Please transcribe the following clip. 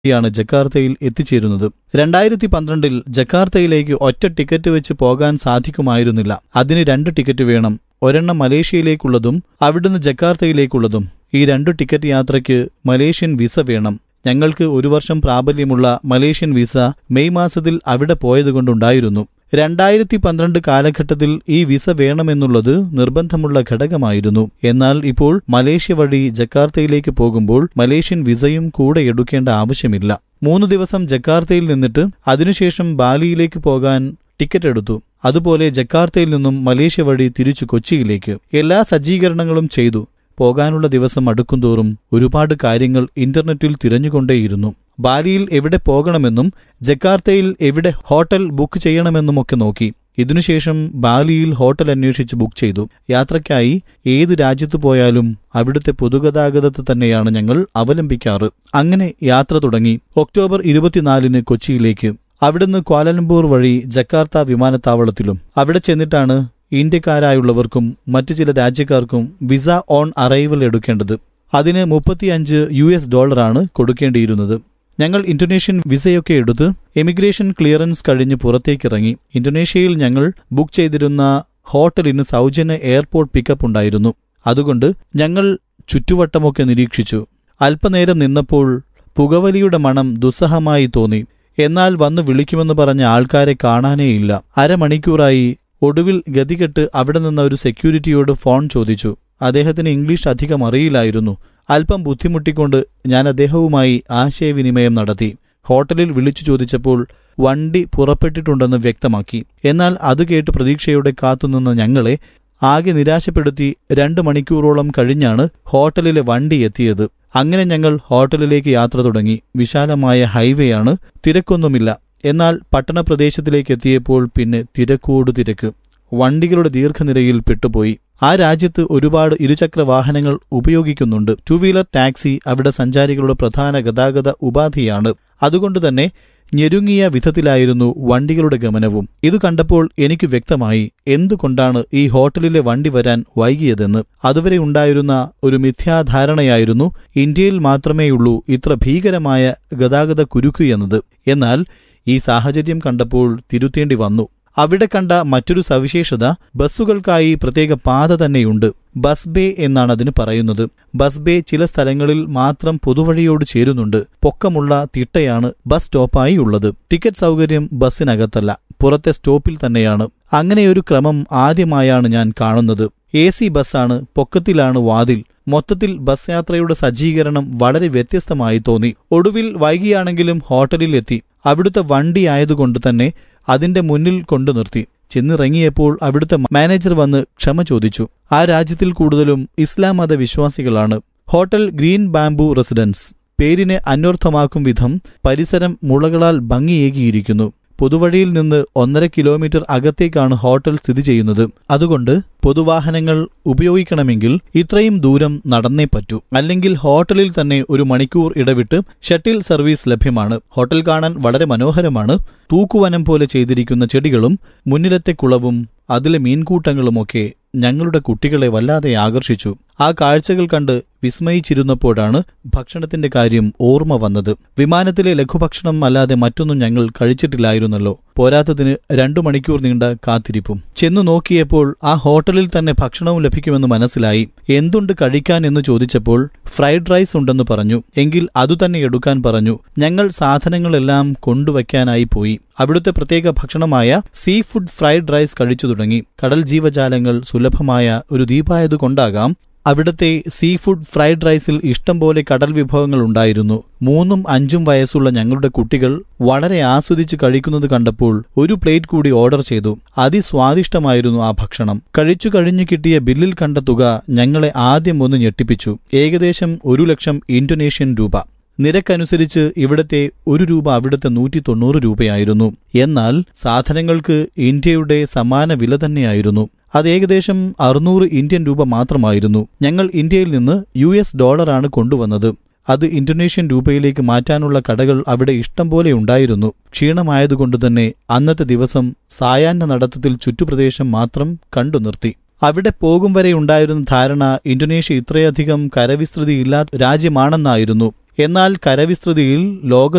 യാണ് ജക്കാർത്തയിൽ എത്തിച്ചേരുന്നത് രണ്ടായിരത്തി പന്ത്രണ്ടിൽ ജക്കാർത്തയിലേക്ക് ഒറ്റ ടിക്കറ്റ് വെച്ച് പോകാൻ സാധിക്കുമായിരുന്നില്ല അതിന് രണ്ട് ടിക്കറ്റ് വേണം ഒരെണ്ണം മലേഷ്യയിലേക്കുള്ളതും അവിടുന്ന് ജക്കാർത്തയിലേക്കുള്ളതും ഈ രണ്ടു ടിക്കറ്റ് യാത്രയ്ക്ക് മലേഷ്യൻ വിസ വേണം ഞങ്ങൾക്ക് ഒരു വർഷം പ്രാബല്യമുള്ള മലേഷ്യൻ വിസ മെയ് മാസത്തിൽ അവിടെ പോയതുകൊണ്ടുണ്ടായിരുന്നു രണ്ടായിരത്തി പന്ത്രണ്ട് കാലഘട്ടത്തിൽ ഈ വിസ വേണമെന്നുള്ളത് നിർബന്ധമുള്ള ഘടകമായിരുന്നു എന്നാൽ ഇപ്പോൾ മലേഷ്യ വഴി ജക്കാർത്തയിലേക്ക് പോകുമ്പോൾ മലേഷ്യൻ വിസയും കൂടെ എടുക്കേണ്ട ആവശ്യമില്ല മൂന്ന് ദിവസം ജക്കാർത്തയിൽ നിന്നിട്ട് അതിനുശേഷം ബാലിയിലേക്ക് പോകാൻ ടിക്കറ്റ് എടുത്തു അതുപോലെ ജക്കാർത്തയിൽ നിന്നും മലേഷ്യ വഴി തിരിച്ചു കൊച്ചിയിലേക്ക് എല്ലാ സജ്ജീകരണങ്ങളും ചെയ്തു പോകാനുള്ള ദിവസം അടുക്കുംതോറും ഒരുപാട് കാര്യങ്ങൾ ഇന്റർനെറ്റിൽ തിരഞ്ഞുകൊണ്ടേയിരുന്നു ബാലിയിൽ എവിടെ പോകണമെന്നും ജക്കാർത്തയിൽ എവിടെ ഹോട്ടൽ ബുക്ക് ചെയ്യണമെന്നുമൊക്കെ നോക്കി ഇതിനുശേഷം ബാലിയിൽ ഹോട്ടൽ അന്വേഷിച്ച് ബുക്ക് ചെയ്തു യാത്രയ്ക്കായി ഏത് രാജ്യത്തു പോയാലും അവിടുത്തെ പൊതുഗതാഗതത്തെ തന്നെയാണ് ഞങ്ങൾ അവലംബിക്കാറ് അങ്ങനെ യാത്ര തുടങ്ങി ഒക്ടോബർ ഇരുപത്തിനാലിന് കൊച്ചിയിലേക്ക് അവിടുന്ന് ക്വാലലംപൂർ വഴി ജക്കാർത്ത വിമാനത്താവളത്തിലും അവിടെ ചെന്നിട്ടാണ് ഇന്ത്യക്കാരായുള്ളവർക്കും മറ്റു ചില രാജ്യക്കാർക്കും വിസ ഓൺ അറൈവൽ എടുക്കേണ്ടത് അതിന് മുപ്പത്തിയഞ്ച് യു എസ് ഡോളറാണ് കൊടുക്കേണ്ടിയിരുന്നത് ഞങ്ങൾ ഇന്തോനേഷ്യൻ വിസയൊക്കെ എടുത്ത് എമിഗ്രേഷൻ ക്ലിയറൻസ് കഴിഞ്ഞ് പുറത്തേക്കിറങ്ങി ഇന്തോനേഷ്യയിൽ ഞങ്ങൾ ബുക്ക് ചെയ്തിരുന്ന ഹോട്ടലിന് സൗജന്യ എയർപോർട്ട് പിക്കപ്പ് ഉണ്ടായിരുന്നു അതുകൊണ്ട് ഞങ്ങൾ ചുറ്റുവട്ടമൊക്കെ നിരീക്ഷിച്ചു അല്പനേരം നിന്നപ്പോൾ പുകവലിയുടെ മണം ദുസ്സഹമായി തോന്നി എന്നാൽ വന്ന് വിളിക്കുമെന്ന് പറഞ്ഞ ആൾക്കാരെ കാണാനേയില്ല അരമണിക്കൂറായി ഒടുവിൽ ഗതികെട്ട് അവിടെ നിന്ന ഒരു സെക്യൂരിറ്റിയോട് ഫോൺ ചോദിച്ചു അദ്ദേഹത്തിന് ഇംഗ്ലീഷ് അധികം അറിയില്ലായിരുന്നു അല്പം ബുദ്ധിമുട്ടിക്കൊണ്ട് ഞാൻ അദ്ദേഹവുമായി ആശയവിനിമയം നടത്തി ഹോട്ടലിൽ വിളിച്ചു ചോദിച്ചപ്പോൾ വണ്ടി പുറപ്പെട്ടിട്ടുണ്ടെന്ന് വ്യക്തമാക്കി എന്നാൽ അത് കേട്ട് പ്രതീക്ഷയോടെ കാത്തുനിന്ന ഞങ്ങളെ ആകെ നിരാശപ്പെടുത്തി രണ്ട് മണിക്കൂറോളം കഴിഞ്ഞാണ് ഹോട്ടലിലെ വണ്ടി എത്തിയത് അങ്ങനെ ഞങ്ങൾ ഹോട്ടലിലേക്ക് യാത്ര തുടങ്ങി വിശാലമായ ഹൈവേയാണ് തിരക്കൊന്നുമില്ല എന്നാൽ പട്ടണപ്രദേശത്തിലേക്ക് എത്തിയപ്പോൾ പിന്നെ തിരക്കോട് തിരക്ക് വണ്ടികളുടെ ദീർഘനിരയിൽ പെട്ടുപോയി ആ രാജ്യത്ത് ഒരുപാട് ഇരുചക്ര വാഹനങ്ങൾ ഉപയോഗിക്കുന്നുണ്ട് ടു വീലർ ടാക്സി അവിടെ സഞ്ചാരികളുടെ പ്രധാന ഗതാഗത ഉപാധിയാണ് അതുകൊണ്ടുതന്നെ ഞെരുങ്ങിയ വിധത്തിലായിരുന്നു വണ്ടികളുടെ ഗമനവും ഇത് കണ്ടപ്പോൾ എനിക്ക് വ്യക്തമായി എന്തുകൊണ്ടാണ് ഈ ഹോട്ടലിലെ വണ്ടി വരാൻ വൈകിയതെന്ന് അതുവരെ ഉണ്ടായിരുന്ന ഒരു മിഥ്യാധാരണയായിരുന്നു ഇന്ത്യയിൽ മാത്രമേയുള്ളൂ ഇത്ര ഭീകരമായ ഗതാഗത കുരുക്ക് എന്നത് എന്നാൽ ഈ സാഹചര്യം കണ്ടപ്പോൾ തിരുത്തേണ്ടി വന്നു അവിടെ കണ്ട മറ്റൊരു സവിശേഷത ബസ്സുകൾക്കായി പ്രത്യേക പാത തന്നെയുണ്ട് ബസ് ബേ എന്നാണ് അതിന് പറയുന്നത് ബസ് ബേ ചില സ്ഥലങ്ങളിൽ മാത്രം പൊതുവഴിയോട് ചേരുന്നുണ്ട് പൊക്കമുള്ള തിട്ടയാണ് ബസ് സ്റ്റോപ്പായി ഉള്ളത് ടിക്കറ്റ് സൗകര്യം ബസ്സിനകത്തല്ല പുറത്തെ സ്റ്റോപ്പിൽ തന്നെയാണ് അങ്ങനെയൊരു ക്രമം ആദ്യമായാണ് ഞാൻ കാണുന്നത് എ സി ബസ്സാണ് പൊക്കത്തിലാണ് വാതിൽ മൊത്തത്തിൽ ബസ് യാത്രയുടെ സജ്ജീകരണം വളരെ വ്യത്യസ്തമായി തോന്നി ഒടുവിൽ വൈകിയാണെങ്കിലും ഹോട്ടലിൽ എത്തി അവിടുത്തെ വണ്ടി ആയതുകൊണ്ട് തന്നെ അതിന്റെ മുന്നിൽ കൊണ്ടു നിർത്തി ചെന്നിറങ്ങിയപ്പോൾ അവിടുത്തെ മാനേജർ വന്ന് ക്ഷമ ചോദിച്ചു ആ രാജ്യത്തിൽ കൂടുതലും ഇസ്ലാം മത വിശ്വാസികളാണ് ഹോട്ടൽ ഗ്രീൻ ബാംബു റെസിഡൻസ് പേരിനെ അന്വർത്ഥമാക്കും വിധം പരിസരം മുളകളാൽ ഭംഗിയേകിയിരിക്കുന്നു പൊതുവഴിയിൽ നിന്ന് ഒന്നര കിലോമീറ്റർ അകത്തേക്കാണ് ഹോട്ടൽ സ്ഥിതി ചെയ്യുന്നത് അതുകൊണ്ട് പൊതുവാഹനങ്ങൾ ഉപയോഗിക്കണമെങ്കിൽ ഇത്രയും ദൂരം നടന്നേ പറ്റൂ അല്ലെങ്കിൽ ഹോട്ടലിൽ തന്നെ ഒരു മണിക്കൂർ ഇടവിട്ട് ഷട്ടിൽ സർവീസ് ലഭ്യമാണ് ഹോട്ടൽ കാണാൻ വളരെ മനോഹരമാണ് തൂക്കുവനം പോലെ ചെയ്തിരിക്കുന്ന ചെടികളും മുന്നിലത്തെ കുളവും അതിലെ മീൻകൂട്ടങ്ങളുമൊക്കെ ഞങ്ങളുടെ കുട്ടികളെ വല്ലാതെ ആകർഷിച്ചു ആ കാഴ്ചകൾ കണ്ട് വിസ്മയിച്ചിരുന്നപ്പോഴാണ് ഭക്ഷണത്തിന്റെ കാര്യം ഓർമ്മ വന്നത് വിമാനത്തിലെ ലഘുഭക്ഷണം അല്ലാതെ മറ്റൊന്നും ഞങ്ങൾ കഴിച്ചിട്ടില്ലായിരുന്നല്ലോ പോരാത്തതിന് രണ്ടു മണിക്കൂർ നീണ്ട കാത്തിരിപ്പും ചെന്നു നോക്കിയപ്പോൾ ആ ഹോട്ടലിൽ തന്നെ ഭക്ഷണവും ലഭിക്കുമെന്ന് മനസ്സിലായി എന്തുണ്ട് കഴിക്കാൻ എന്ന് ചോദിച്ചപ്പോൾ ഫ്രൈഡ് റൈസ് ഉണ്ടെന്ന് പറഞ്ഞു എങ്കിൽ അതുതന്നെ എടുക്കാൻ പറഞ്ഞു ഞങ്ങൾ സാധനങ്ങളെല്ലാം കൊണ്ടുവയ്ക്കാനായി പോയി അവിടുത്തെ പ്രത്യേക ഭക്ഷണമായ സീ ഫുഡ് ഫ്രൈഡ് റൈസ് കഴിച്ചു തുടങ്ങി കടൽ ജീവജാലങ്ങൾ സുലഭമായ ഒരു ദ്വീപായതുകൊണ്ടാകാം അവിടുത്തെ സീ ഫുഡ് ഫ്രൈഡ് റൈസിൽ ഇഷ്ടം പോലെ കടൽ വിഭവങ്ങൾ ഉണ്ടായിരുന്നു മൂന്നും അഞ്ചും വയസ്സുള്ള ഞങ്ങളുടെ കുട്ടികൾ വളരെ ആസ്വദിച്ച് കഴിക്കുന്നത് കണ്ടപ്പോൾ ഒരു പ്ലേറ്റ് കൂടി ഓർഡർ ചെയ്തു അതിസ്വാദിഷ്ടമായിരുന്നു ആ ഭക്ഷണം കഴിച്ചു കഴിഞ്ഞു കിട്ടിയ ബില്ലിൽ കണ്ട തുക ഞങ്ങളെ ആദ്യം ഒന്ന് ഞെട്ടിപ്പിച്ചു ഏകദേശം ഒരു ലക്ഷം ഇന്തോനേഷ്യൻ രൂപ നിരക്കനുസരിച്ച് ഇവിടത്തെ ഒരു രൂപ അവിടുത്തെ നൂറ്റി തൊണ്ണൂറ് രൂപയായിരുന്നു എന്നാൽ സാധനങ്ങൾക്ക് ഇന്ത്യയുടെ സമാന വില തന്നെയായിരുന്നു അത് ഏകദേശം അറുന്നൂറ് ഇന്ത്യൻ രൂപ മാത്രമായിരുന്നു ഞങ്ങൾ ഇന്ത്യയിൽ നിന്ന് യു എസ് ഡോളറാണ് കൊണ്ടുവന്നത് അത് ഇന്തോനേഷ്യൻ രൂപയിലേക്ക് മാറ്റാനുള്ള കടകൾ അവിടെ ഇഷ്ടം പോലെ ഉണ്ടായിരുന്നു ക്ഷീണമായതുകൊണ്ടുതന്നെ അന്നത്തെ ദിവസം സായാഹ്ന നടത്തത്തിൽ ചുറ്റുപ്രദേശം മാത്രം കണ്ടു നിർത്തി അവിടെ പോകും വരെ ഉണ്ടായിരുന്ന ധാരണ ഇന്തോനേഷ്യ ഇത്രയധികം കരവിസ്തൃതിയില്ലാത്ത രാജ്യമാണെന്നായിരുന്നു എന്നാൽ കരവിസ്തൃതിയിൽ ലോക